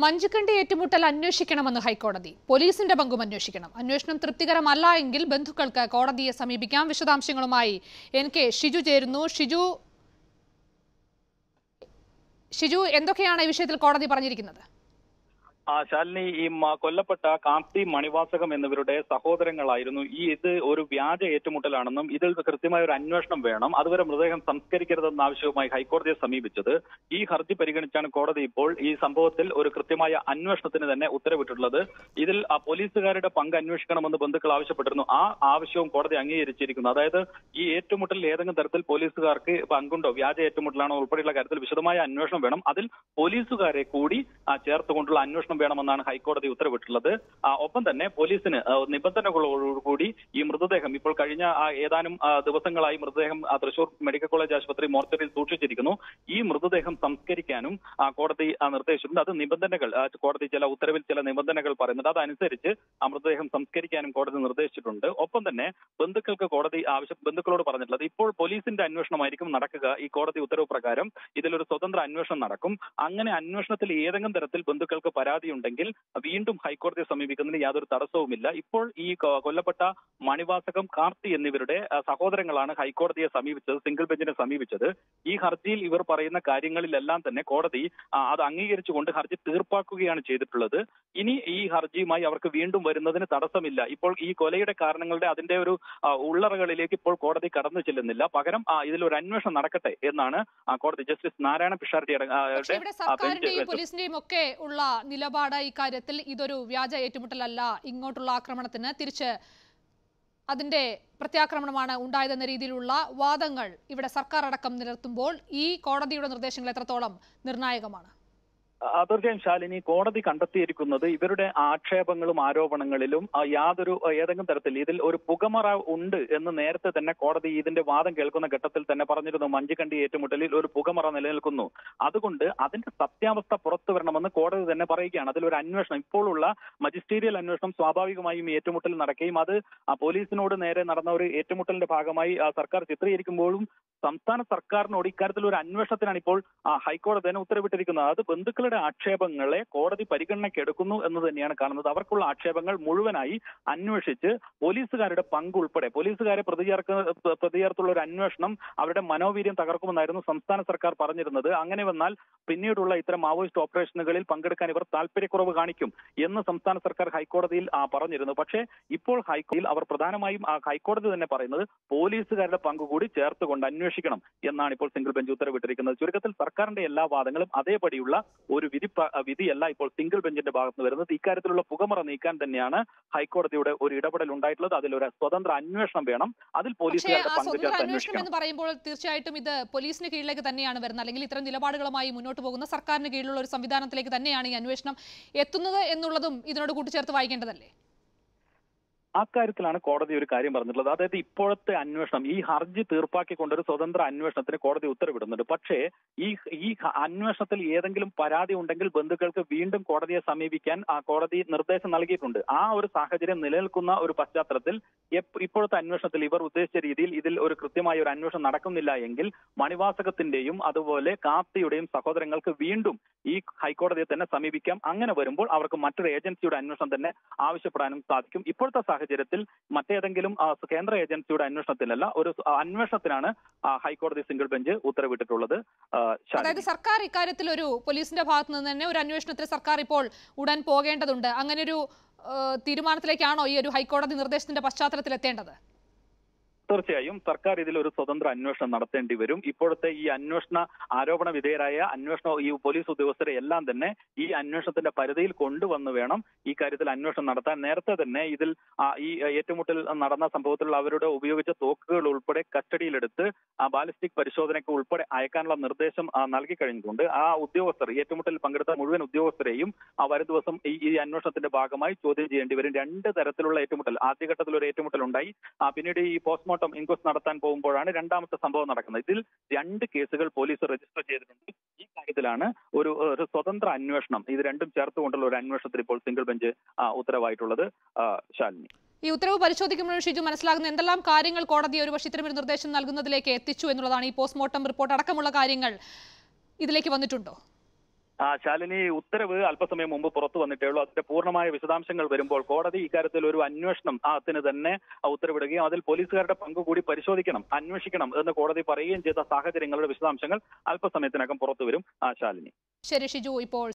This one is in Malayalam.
മഞ്ചുകണ്ടി ഏറ്റുമുട്ടൽ അന്വേഷിക്കണമെന്ന് ഹൈക്കോടതി പോലീസിന്റെ പങ്കും അന്വേഷിക്കണം അന്വേഷണം തൃപ്തികരമല്ല എങ്കിൽ ബന്ധുക്കൾക്ക് കോടതിയെ സമീപിക്കാം വിശദാംശങ്ങളുമായി എൻ കെ ഷിജു ചേരുന്നു ഷിജു ഷിജു എന്തൊക്കെയാണ് ഈ വിഷയത്തിൽ കോടതി പറഞ്ഞിരിക്കുന്നത് ആ ശാലിനി ഈ മ- കൊല്ലപ്പെട്ട കാർത്തി മണിവാസകം എന്നിവരുടെ സഹോദരങ്ങളായിരുന്നു ഈ ഇത് ഒരു വ്യാജ ഏറ്റുമുട്ടലാണെന്നും ഇതിൽ കൃത്യമായ ഒരു അന്വേഷണം വേണം അതുവരെ മൃതദേഹം സംസ്കരിക്കരുതെന്ന ആവശ്യവുമായി ഹൈക്കോടതിയെ സമീപിച്ചത് ഈ ഹർജി പരിഗണിച്ചാണ് കോടതി ഇപ്പോൾ ഈ സംഭവത്തിൽ ഒരു കൃത്യമായ അന്വേഷണത്തിന് തന്നെ ഉത്തരവിട്ടിട്ടുള്ളത് ഇതിൽ ആ പോലീസുകാരുടെ പങ്ക് അന്വേഷിക്കണമെന്ന് ബന്ധുക്കൾ ആവശ്യപ്പെട്ടിരുന്നു ആ ആവശ്യവും കോടതി അംഗീകരിച്ചിരിക്കുന്നു അതായത് ഈ ഏറ്റുമുട്ടലിൽ ഏതെങ്കിലും തരത്തിൽ പോലീസുകാർക്ക് പങ്കുണ്ടോ വ്യാജ ഏറ്റുമുട്ടലാണോ ഉൾപ്പെടെയുള്ള കാര്യത്തിൽ വിശദമായ അന്വേഷണം വേണം അതിൽ പോലീസുകാരെ കൂടി ആ, ചേർത്തുകൊണ്ടുള്ള അന്വേഷണം വേണമെന്നാണ് ഹൈക്കോടതി ഉത്തരവിട്ടുള്ളത് ആ, ഒപ്പം തന്നെ പോലീസിന് ആ, നിബന്ധനകളോടുകൂടി ഈ മൃതദേഹം ഇപ്പോൾ കഴിഞ്ഞ ആ, ഏതാനും ആ, ദിവസങ്ങളായി മൃതദേഹം ആ, തൃശൂർ മെഡിക്കൽ കോളേജ് ആശുപത്രി മോർച്ചറിയിൽ സൂക്ഷിച്ചിരിക്കുന്നു ഈ മൃതദേഹം സംസ്കരിക്കാനും ആ, കോടതി ആ, നിർദ്ദേശിച്ചിട്ടുണ്ട് അത് നിബന്ധനകൾ ആ, കോടതി ചില ഉത്തരവിൽ ചില നിബന്ധനകൾ പറയുന്നുണ്ട് അതനുസരിച്ച് ആ മൃതദേഹം സംസ്കരിക്കാനും കോടതി നിർദ്ദേശിച്ചിട്ടുണ്ട് ഒപ്പം തന്നെ ബന്ധുക്കൾക്ക് കോടതി ആവശ്യം ബന്ധുക്കളോട് പറഞ്ഞിട്ടുള്ളത് ഇപ്പോൾ പോലീസിന്റെ അന്വേഷണമായിരിക്കും നടക്കുക ഈ കോടതി ഉത്തരവ് പ്രകാരം ഇതിലൊരു സ്വതന്ത്ര അന്വേഷണം നടക്കും അങ്ങനെ അന്വേഷണത്തിൽ ഏതെങ്കിലും തരത്തിൽ ബന്ധുക്കൾക്ക് പരാതി ഉണ്ടെങ്കിൽ വീണ്ടും ഹൈക്കോടതിയെ സമീപിക്കുന്നതിന് യാതൊരു തടസ്സവുമില്ല ഇപ്പോൾ ഈ കൊ- കൊല്ലപ്പെട്ട മണിവാസകം കാർത്തി എന്നിവരുടെ ആ, സഹോദരങ്ങളാണ് ഹൈക്കോടതിയെ സമീപിച്ചത് സിംഗിൾ ബെഞ്ചിനെ സമീപിച്ചത് ഈ ഹർജിയിൽ ഇവർ പറയുന്ന കാര്യങ്ങളിലെല്ലാം തന്നെ കോടതി ആ, അത് അംഗീകരിച്ചുകൊണ്ട് ഹർജി തീർപ്പാക്കുകയാണ് ചെയ്തിട്ടുള്ളത് ഇനി ഈ ഹർജിയുമായി അവർക്ക് വീണ്ടും വരുന്നതിന് തടസ്സമില്ല ഇപ്പോൾ ഈ കൊലയുടെ കാരണങ്ങളുടെ അതിന്റെ ഒരു ആ, ഉള്ളറകളിലേക്ക് ഇപ്പോൾ കോടതി കടന്നു ചെല്ലുന്നില്ല പകരം ആ, ഇതിലൊരു അന്വേഷണം നടക്കട്ടെ എന്നാണ് ആ, കോടതി ജസ്റ്റിസ് നാരായണ പിഷാരടി അടങ്ങ- ആ, പക്ഷേ യുടെ, ഇവിടെ ആ, ബെഞ്ച് സർക്കാരിന്റെയും വെച്ചത്. പോലീസിന്റെയും ഒക്കെ ഉള്ള നിലപാട് ഇക്കാര്യത്തിൽ ഇതൊരു വ്യാജ ഏറ്റുമുട്ടലല്ല ഇങ്ങോട്ടുള്ള ആക്രമണത്തിന് തിരിച്ച് അതിന്റെ പ്രത്യാക്രമണമാണ് ഉണ്ടായതെന്ന രീതിയിലുള്ള വാദങ്ങൾ ഇവിടെ സർക്കാർ അടക്കം നിലർത്തുമ്പോൾ ഈ കോടതിയുടെ നിർദ്ദേശങ്ങൾ എത്രത്തോളം നിർണായകമാണ് ആ, തീർച്ചയായും ശാലിനി കോടതി കണ്ടെത്തിയിരിക്കുന്നത് ഇവരുടെ ആക്ഷേപങ്ങളും ആരോപണങ്ങളിലും ആ, യാതൊരു ആ, ഏതെങ്കിലും തരത്തിൽ ഇതിൽ ഒരു പുകമറ ഉണ്ട് എന്ന് നേരത്തെ തന്നെ കോടതി ഇതിന്റെ വാദം കേൾക്കുന്ന ഘട്ടത്തിൽ തന്നെ പറഞ്ഞിരുന്നു മഞ്ചുകണ്ടി ഏറ്റുമുട്ടലിൽ ഒരു പുകമറ നിലനിൽക്കുന്നു അതുകൊണ്ട് അതിന്റെ സത്യാവസ്ഥ പുറത്തു വരണമെന്ന് കോടതി തന്നെ പറയുകയാണ് അതിലൊരു അന്വേഷണം ഇപ്പോഴുള്ള മജിസ്റ്റീരിയൽ അന്വേഷണം സ്വാഭാവികമായും ഈ ഏറ്റുമുട്ടൽ നടക്കുകയും അത് ആ, പോലീസിനോട് നേരെ നടന്ന ഒരു ഏറ്റുമുട്ടലിന്റെ ഭാഗമായി ആ, സർക്കാർ ചിത്രീകരിക്കുമ്പോഴും സംസ്ഥാന സർക്കാരിനോട് ഇക്കാര്യത്തിൽ ഒരു അന്വേഷണത്തിനാണ് ഇപ്പോൾ ആ, ഹൈക്കോടതി തന്നെ ഉത്തരവിട്ടിരിക്കുന്നത് അത് ബന്ധുക്കളുടെ ആക്ഷേപങ്ങളെ കോടതി പരിഗണനയ്ക്ക് എടുക്കുന്നു എന്ന് തന്നെയാണ് കാണുന്നത് അവർക്കുള്ള ആക്ഷേപങ്ങൾ മുഴുവനായി അന്വേഷിച്ച് പോലീസുകാരുടെ പങ്ക് ഉൾപ്പെടെ പോലീസുകാരെ പ്രതിചേർക്ക് പ്രതിചേർത്തുള്ള ഒരു അന്വേഷണം അവരുടെ മനോവീര്യം തകർക്കുമെന്നായിരുന്നു സംസ്ഥാന സർക്കാർ പറഞ്ഞിരുന്നത് അങ്ങനെ വന്നാൽ പിന്നീടുള്ള ഇത്തരം മാവോയിസ്റ്റ് ഓപ്പറേഷനുകളിൽ പങ്കെടുക്കാൻ ഇവർ താല്പര്യക്കുറവ് കാണിക്കും എന്ന് സംസ്ഥാന സർക്കാർ ഹൈക്കോടതിയിൽ ആ, പറഞ്ഞിരുന്നു പക്ഷേ ഇപ്പോൾ ഹൈക്കോടതിയിൽ അവർ പ്രധാനമായും ആ, ഹൈക്കോടതി തന്നെ പറയുന്നത് പോലീസുകാരുടെ പങ്ക് കൂടി ചേർത്തുകൊണ്ട് അന്വേഷിക്കണം എന്നാണ് ഇപ്പോൾ സിംഗിൾ ബെഞ്ച് ഉത്തരവിട്ടിരിക്കുന്നത് ചുരുക്കത്തിൽ സർക്കാരിന്റെ എല്ലാ വാദങ്ങളും അതേപടിയുള്ള ഒരു വിധി പ- വിധിയല്ല ഇപ്പോൾ സിംഗിൾ ബെഞ്ചിന്റെ ഭാഗത്ത് നിന്ന് വരുന്നത് ഇക്കാര്യത്തിലുള്ള പുകമറ നീക്കാൻ തന്നെയാണ് ഹൈക്കോടതിയുടെ ഒരു ഇടപെടൽ ഉണ്ടായിട്ടുള്ളത് അതിലൊരു സ്വതന്ത്ര അന്വേഷണം വേണം അതിൽ പക്ഷേ പോലീസുകാരുടെ ആ പങ്ക് സ്വതന്ത്ര ചേർത്ത് അന്വേഷണം അന്വേഷിക്കണം എന്ന് പറയുമ്പോൾ തീർച്ചയായിട്ടും ഇത് പോലീസിന് കീഴിലേക്ക് തന്നെയാണ് വരുന്നത് അല്ലെങ്കിൽ ഇത്തരം നിലപാടുകളുമായി മുന്നോട്ട് പോകുന്ന സർക്കാരിന് കീഴിലുള്ള ഒരു സംവിധാനത്തിലേക്ക് തന്നെയാണ് ഈ അന്വേഷണം എത്തുന്നത് എന്നുള്ളതും ഇതിനോട് കൂട്ടിച്ചേർത്ത് വായിക്കേണ്ടതല്ലേ അക്കാര്യത്തിലാണ് കോടതി ഒരു കാര്യം പറഞ്ഞിട്ടുള്ളത് അതായത് ഇപ്പോഴത്തെ അന്വേഷണം ഈ ഹർജി തീർപ്പാക്കിക്കൊണ്ട് ഒരു സ്വതന്ത്ര അന്വേഷണത്തിന് കോടതി ഉത്തരവിടുന്നുണ്ട് പക്ഷേ ഈ ഈ ഹ- അന്വേഷണത്തിൽ ഏതെങ്കിലും പരാതി ഉണ്ടെങ്കിൽ ബന്ധുക്കൾക്ക് വീണ്ടും കോടതിയെ സമീപിക്കാൻ ആ കോടതി നിർദ്ദേശം നൽകിയിട്ടുണ്ട് ആ ഒരു സാഹചര്യം നിലനിൽക്കുന്ന ഒരു പശ്ചാത്തലത്തിൽ എപ്പ- ഇപ്പോഴത്തെ അന്വേഷണത്തിൽ ഇവർ ഉദ്ദേശിച്ച രീതിയിൽ ഇതിൽ ഒരു കൃത്യമായ ഒരു അന്വേഷണം നടക്കുന്നില്ല എങ്കിൽ മണിവാസകത്തിന്റെയും അതുപോലെ കാർത്തിയുടെയും സഹോദരങ്ങൾക്ക് വീണ്ടും ഈ ഹൈക്കോടതിയെ തന്നെ സമീപിക്കാം അങ്ങനെ വരുമ്പോൾ അവർക്ക് മറ്റൊരു ഏജൻസിയുടെ അന്വേഷണം തന്നെ ആവശ്യപ്പെടാനും സാധിക്കും ഇപ്പോഴത്തെ സാഹചര്യത്തിൽ മറ്റേതെങ്കിലും ആ, കേന്ദ്ര ഏജൻസിയുടെ അന്വേഷണത്തിലല്ല ഒരു സ- ആ, അന്വേഷണത്തിനാണ് ആ, ഹൈക്കോടതി സിംഗിൾ ബെഞ്ച് ഉത്തരവിട്ടിട്ടുള്ളത് ആ, ശാലിനി. അതായത് സർക്കാർ ഇക്കാര്യത്തിൽ ഒരു പോലീസിന്റെ ഭാഗത്ത് നിന്ന് തന്നെ ഒരു അന്വേഷണത്തിൽ സർക്കാർ ഇപ്പോൾ ഉടൻ പോകേണ്ടതുണ്ട് അങ്ങനെ ഒരു ഏഹ്, തീരുമാനത്തിലേക്കാണോ ഈ ഒരു ഹൈക്കോടതി നിർദ്ദേശത്തിന്റെ പശ്ചാത്തലത്തിൽ എത്തേണ്ടത് തീർച്ചയായും സർക്കാർ ഇതിൽ ഒരു സ്വതന്ത്ര അന്വേഷണം നടത്തേണ്ടി വരും ഇപ്പോഴത്തെ ഈ അന്വേഷണ ആരോപണ വിധേയരായ അന്വേഷണ ഈ പോലീസ് ഉദ്യോഗസ്ഥരെ എല്ലാം തന്നെ ഈ അന്വേഷണത്തിന്റെ പരിധിയിൽ കൊണ്ടുവന്ന് വേണം ഈ കാര്യത്തിൽ അന്വേഷണം നടത്താൻ നേരത്തെ തന്നെ ഇതിൽ ആ, ഈ ഏറ്റുമുട്ടൽ നടന്ന സംഭവത്തിൽ അവരുടെ ഉപയോഗിച്ച തോക്കുകൾ ഉൾപ്പെടെ കസ്റ്റഡിയിലെടുത്ത് ആ ബാലിസ്റ്റിക് പരിശോധനയ്ക്ക് ഉൾപ്പെടെ അയക്കാനുള്ള നിർദ്ദേശം ആ, നൽകി കഴിഞ്ഞിട്ടുണ്ട് ആ ഉദ്യോഗസ്ഥർ ഏറ്റുമുട്ടലിൽ പങ്കെടുത്ത മുഴുവൻ ഉദ്യോഗസ്ഥരെയും ആ വരും ദിവസം ഈ ഈ അന്വേഷണത്തിന്റെ ഭാഗമായി ചോദ്യം ചെയ്യേണ്ടി വരും രണ്ട് തരത്തിലുള്ള ഏറ്റുമുട്ടൽ ആദ്യഘട്ടത്തിൽ ഒരു ഏറ്റുമുട്ടൽ ഉണ്ടായി ആ, പിന്നീട് ഈ പോസ്റ്റ്മോർട്ടം ഇൻക്വസ്റ്റ് നടത്താൻ പോകുമ്പോഴാണ് രണ്ടാമത്തെ സംഭവം നടക്കുന്നത് ഇതിൽ രണ്ട് കേസുകൾ പോലീസ് രജിസ്റ്റർ ചെയ്തിട്ടുണ്ട് ഈ കാര്യത്തിലാണ് ഒരു ഒരു സ്വതന്ത്ര അന്വേഷണം ഇത് രണ്ടും ചേർത്തുകൊണ്ടുള്ള ഒരു അന്വേഷണത്തിൽ ഇപ്പോൾ സിംഗിൾ ബെഞ്ച് ആ, ഉത്തരവായിട്ടുള്ളത് ആ, ശാലിനി ഈ ഉത്തരവ് പരിശോധിക്കുമ്പോഴും ഷിജു മനസ്സിലാകുന്ന എന്തെല്ലാം കാര്യങ്ങൾ കോടതി ഒരുപക്ഷെ ഇത്തരമൊരു നിർദ്ദേശം നൽകുന്നതിലേക്ക് എത്തിച്ചു എന്നുള്ളതാണ് ഈ പോസ്റ്റ്മോർട്ടം റിപ്പോർട്ട് അടക്കമുള്ള കാര്യങ്ങൾ ഇതിലേക്ക് വന്നിട്ടുണ്ടോ ആ ശാലിനി ഉത്തരവ് അല്പസമയം മുമ്പ് പുറത്തു വന്നിട്ടേ ഉള്ളൂ അതിന്റെ പൂർണ്ണമായ വിശദാംശങ്ങൾ വരുമ്പോൾ കോടതി ഇക്കാര്യത്തിൽ ഒരു അന്വേഷണം അതിന് തന്നെ ഉത്തരവിടുകയും അതിൽ പോലീസുകാരുടെ പങ്ക് കൂടി പരിശോധിക്കണം അന്വേഷിക്കണം എന്ന് കോടതി പറയുകയും ചെയ്ത സാഹചര്യങ്ങളുടെ വിശദാംശങ്ങൾ അല്പസമയത്തിനകം പുറത്തു വരും ആ ശാലിനി ശരി ഷിജു ഇപ്പോൾ